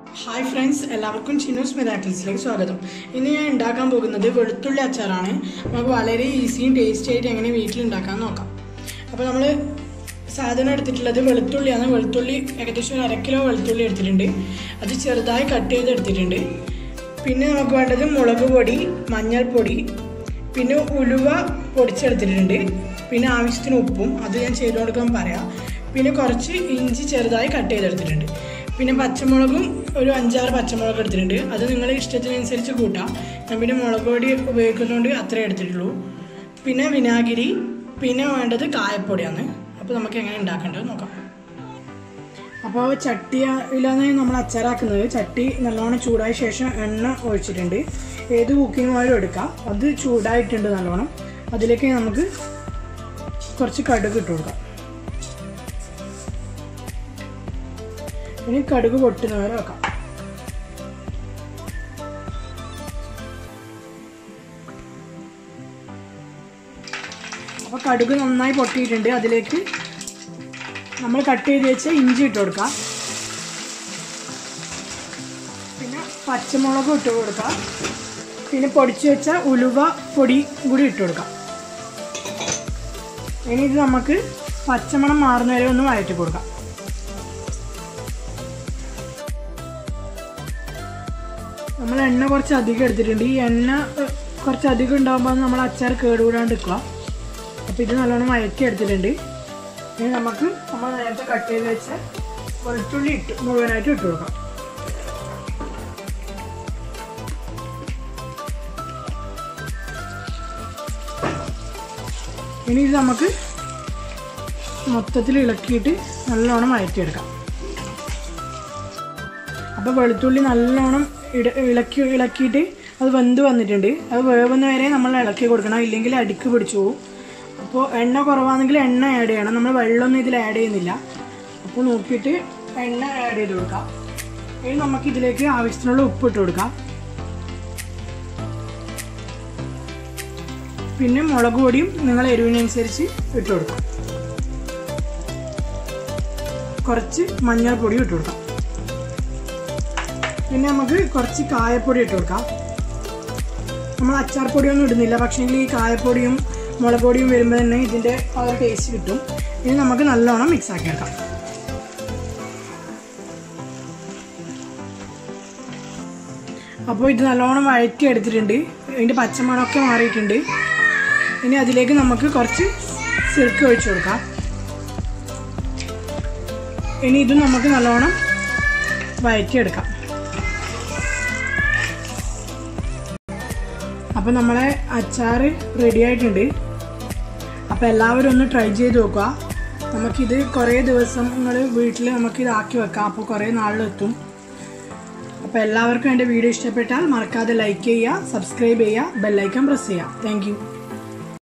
hi friends എല്ലാവർക്കും ചിന്നൂസ് മിറാക്കിൾസിലേക്ക് സ്വാഗതം ഇന്ന് ഞാൻ ഉണ്ടാക്കാൻ പോകുന്നത് വെളുത്തുള്ളി അച്ചാറാണ് നമുക്ക് വളരെ ഈസിയും ടേസ്റ്റി ആയിട്ട് എങ്ങനെ വീട്ടിൽ ഉണ്ടാക്കാൻ നോക്കാം അപ്പോൾ നമ്മൾ സാധനം എടുത്തിട്ടുള്ളത് വെളുത്തുള്ളിയാണ് വെളുത്തുള്ളി ഏകദേശം ഒരു അര കിലോ വെളുത്തുള്ളി എടുത്തിട്ടുണ്ട് അത് ചെറുതായി കട്ട് ചെയ്ത് എടുത്തിട്ടുണ്ട് പിന്നെ നമുക്ക് വേണ്ടത് മുളക് പൊടി മഞ്ഞൾപ്പൊടി പിന്നെ ഉലുവ പൊടിച്ചെടുത്തിട്ടുണ്ട് പിന്നെ ആവശ്യത്തിന് ഉപ്പും അത് ഞാൻ ചെയ്തു കൊടുക്കാൻ പറയാം പിന്നെ കുറച്ച് ഇഞ്ചി ചെറുതായി കട്ട് ചെയ്തെടുത്തിട്ടുണ്ട് പിന്നെ പച്ചമുളകും ഒരു അഞ്ചാറ് പച്ചമുളക് എടുത്തിട്ടുണ്ട് അത് നിങ്ങളുടെ ഇഷ്ടത്തിനനുസരിച്ച് കൂട്ടാം ഞാൻ പിന്നെ മുളക് പൊടി ഉപയോഗിക്കുന്നതുകൊണ്ട് അത്രേ എടുത്തിട്ടുള്ളൂ പിന്നെ വിനാഗിരി പിന്നെ വേണ്ടത് കായപ്പൊടിയാണ് അപ്പോൾ നമുക്ക് എങ്ങനെ ഉണ്ടാക്കേണ്ടത് നോക്കാം അപ്പോൾ ചട്ടിയിലാണ് നമ്മൾ അച്ചാറാക്കുന്നത് ചട്ടി നല്ലോണം ചൂടായ ശേഷം എണ്ണ ഒഴിച്ചിട്ടുണ്ട് ഏത് കുക്കിംഗ് ഓയിലും എടുക്കാം അത് ചൂടായിട്ടുണ്ട് നല്ലോണം അതിലേക്ക് നമുക്ക് കുറച്ച് കടുക് ഇട്ട് കൊടുക്കാം ഇനി കടുക് പൊട്ടുന്നവരെ വെക്കാം അപ്പോൾ കടുക് നന്നായി പൊട്ടിയിട്ടുണ്ട് അതിലേക്ക് നമ്മൾ കട്ട് ചെയ്ത് വെച്ച ഇഞ്ചി ഇട്ട് കൊടുക്കാം പിന്നെ പച്ചമുളക് ഇട്ട് കൊടുക്കാം പിന്നെ പൊടിച്ചു വെച്ച ഉലുവ പൊടി കൂടി ഇട്ട് കൊടുക്കാം ഇനി ഇത് നമുക്ക് പച്ചമണം മാറുന്ന വരെ ഒന്ന് വഴറ്റി കൊടുക്കാം നമ്മൾ എണ്ണ കുറച്ച് അധികം എടുത്തിട്ടുണ്ട് ഈ എണ്ണ ഏഹ്, കുറച്ച് അധികം ഉണ്ടാകുമ്പോൾ നമ്മൾ അച്ചാർ കേടുകൂടാണ്ട് നിൽക്കുക അപ്പോൾ ഇത് നല്ലോണം വഴറ്റി എടുത്തിട്ടുണ്ട് ഇനി നമുക്ക് നമ്മൾ നേരത്തെ കട്ട് ചെയ്ത് വെച്ച വെളുത്തുള്ളി ഇട്ട് മുഴുവനായിട്ട് ഇട്ട് കൊടുക്കാം ഇനി ഇത് നമുക്ക് മൊത്തത്തിൽ ഇളക്കിയിട്ട് നല്ലോണം വഴറ്റിയെടുക്കാം അപ്പോൾ വെളുത്തുള്ളി നല്ലോണം ഇട ഇളക്കി ഇളക്കിയിട്ട് അത് വെന്ത് വന്നിട്ടുണ്ട് അത് വേവുന്ന വരെ നമ്മൾ ഇളക്കി കൊടുക്കണം ഇല്ലെങ്കിൽ അടിക്ക് പിടിച്ചു പോകും അപ്പോൾ എണ്ണ കുറവാണെങ്കിൽ എണ്ണ ആഡ് ചെയ്യണം നമ്മൾ വെള്ളമൊന്നും ഇതിൽ ആഡ് ചെയ്യുന്നില്ല അപ്പോൾ നോക്കിയിട്ട് എണ്ണ ആഡ് ചെയ്ത് കൊടുക്കാം ഇനി നമുക്ക് ഇതിലേക്ക് ആവശ്യത്തിനുള്ള ഉപ്പ് ഇട്ട് കൊടുക്കാം പിന്നെ മുളക് പൊടിയും നിങ്ങൾ എരിവിനനുസരിച്ച് ഇട്ട് കൊടുക്കാം കുറച്ച് മഞ്ഞൾപ്പൊടിയും ഇട്ട് കൊടുക്കാം പിന്നെ നമുക്ക് കുറച്ച് കായപ്പൊടി ഇട്ട് കൊടുക്കാം നമ്മൾ അച്ചാർ പൊടിയൊന്നും ഇടുന്നില്ല പക്ഷേങ്കിൽ ഈ കായപ്പൊടിയും മുളക് പൊടിയും വരുമ്പോൾ തന്നെ ഇതിൻ്റെ ആ ഒരു ടേസ്റ്റ് കിട്ടും ഇനി നമുക്ക് നല്ലോണം മിക്സ് ആക്കി എടുക്കാം അപ്പോൾ ഇത് നല്ലോണം വഴറ്റി എടുത്തിട്ടുണ്ട് ഇതിൻ്റെ പച്ചമണമൊക്കെ മാറിയിട്ടുണ്ട് ഇനി അതിലേക്ക് നമുക്ക് കുറച്ച് സിൽക്ക് ഒഴിച്ചു കൊടുക്കാം ഇനി ഇത് നമുക്ക് നല്ലോണം വഴറ്റിയെടുക്കാം അപ്പോൾ നമ്മളെ അച്ചാർ റെഡി ആയിട്ടുണ്ട് അപ്പോൾ എല്ലാവരും ഒന്ന് ട്രൈ ചെയ്ത് നോക്കുക നമുക്കിത് കുറേ ദിവസങ്ങൾ വീട്ടിൽ നമുക്കിത് ആക്കി വെക്കാം അപ്പോൾ കുറേ നാളിലെത്തും അപ്പോൾ എല്ലാവർക്കും എൻ്റെ വീഡിയോ ഇഷ്ടപ്പെട്ടാൽ മറക്കാതെ ലൈക്ക് ചെയ്യുക സബ്സ്ക്രൈബ് ചെയ്യുക ബെല്ലൈക്കൺ പ്രസ് ചെയ്യുക താങ്ക്